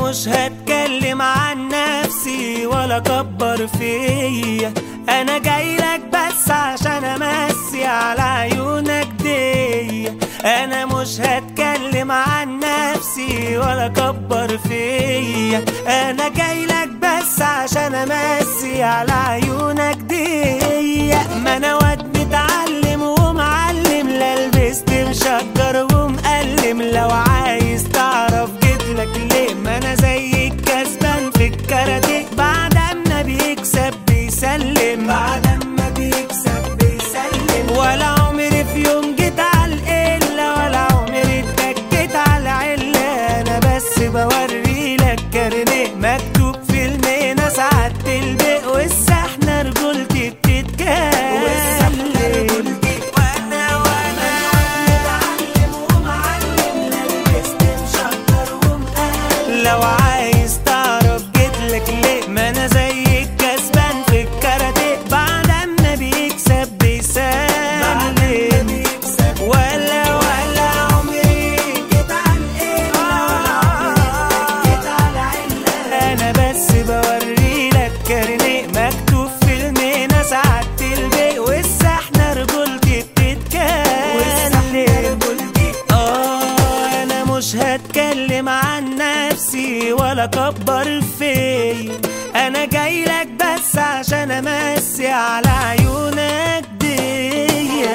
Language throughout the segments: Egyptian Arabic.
مش هتكلم عن نفسي ولا كبر فيا انا جايلك بس عشان امسي على عيونك دي انا مش هتكلم عن نفسي ولا كبر فيا انا جايلك بس عشان امسي على عيونك دي ما انا واد متعلم ومعلم لا لبست مشجر ومقلم لو عايز تعرف جيتلك ليه ما انا زيك كسبان في الكاراتيه بعد اما بيكسب بيسلم بعد اما بيكسب بيسلم ولا عمري في يوم جيت على القلة ولا عمري اتكيت على علة انا بس بوري لك كارنيه مكتوب في المينا ساعات البيق والسحنة رجولتي بتتكلم وانا وانا متعلم ومعلم لبست مشكر ومقلب لو عايز تعرف جيتلك ليه ما انا زيك كسبان في الكاراتيه بعد اما بيكسب بيسلم ولا ولا عمري جيت على القلة ولا عمري جيت على علة انا بس بوري لك كارنيه مكتوب في المينا ساعات البيق والسحنة رجولتي بتتكلم اه انا مش هتكلم عن نفسي ولا كبر فيا انا جايلك بس عشان امسي على عيونك دي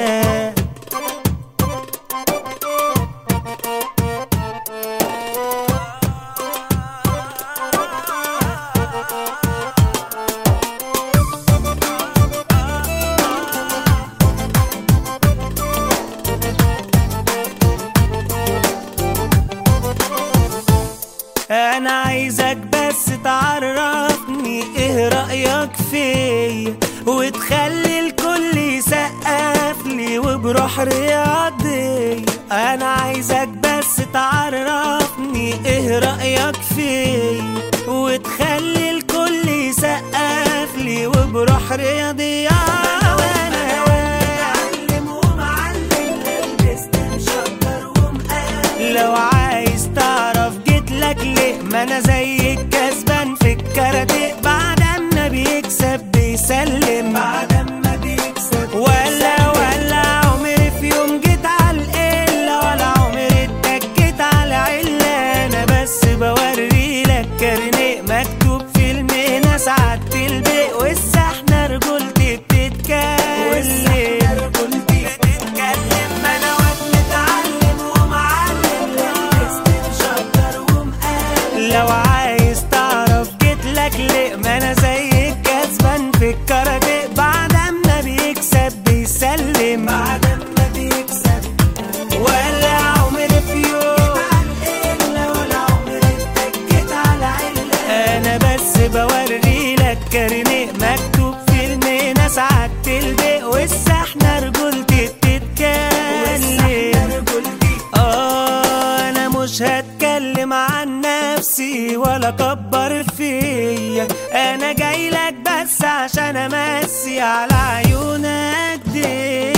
انا عايزك بس تعرفني ايه رأيك فيا وتخلي الكل يسقف لي وبروح رياضي انا عايزك بس تعرفني ايه رأيك فيا وتخلي الكل يسقف لي وبروح رياضي وانا معلم ومعلم لبست مشكر ومقلب لو عايز تعرف جيتلك ليه ما انا زيك كسبان في الكاراتيه بعد اما بيكسب بيسلم بعد اما بيكسب ولا ولا عمري في يوم جيت على القلة ولا عمري اتكيت على علة انا بس بوري لك كارنيه مكتوب في المهنة ساعات البيق والسحنة رجولتي بتتكلم بتتكلم ما انا واد متعلم ومعلم لبست مشكر ومقلب لو عايز تعرف جيتلك ليه ما انا زيك كسبان في الكاراتيه بعد اما بيكسب بيسلم بعد اما بيكسب ولا عمري في يوم ولا عمري اتكيت على علة انا بس بوري لك كارنيه مكتوب في المينا ساعات البيق والسحنة رجولتي بتتكلم اه انا مش هتكلم عن نفسي ولا كبر فيا انا جايلك بس عشان امسي على عيونك دي